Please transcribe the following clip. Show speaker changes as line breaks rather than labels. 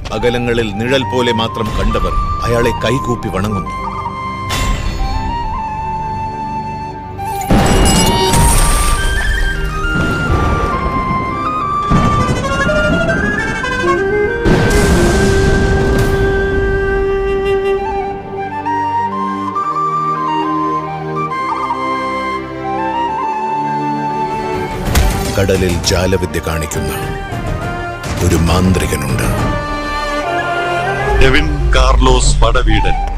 അകലങ്ങളിൽ നിഴൽ പോലെ മാത്രം കണ്ടവർ അയാളെ കൈകൂപ്പി വണങ്ങുന്നു കടലിൽ ജാലവിദ്യ കാണിക്കുന്ന ഒരു മാന്ത്രികനുണ്ട്
ഡെവിൻ കാർലോസ് പടവീടൻ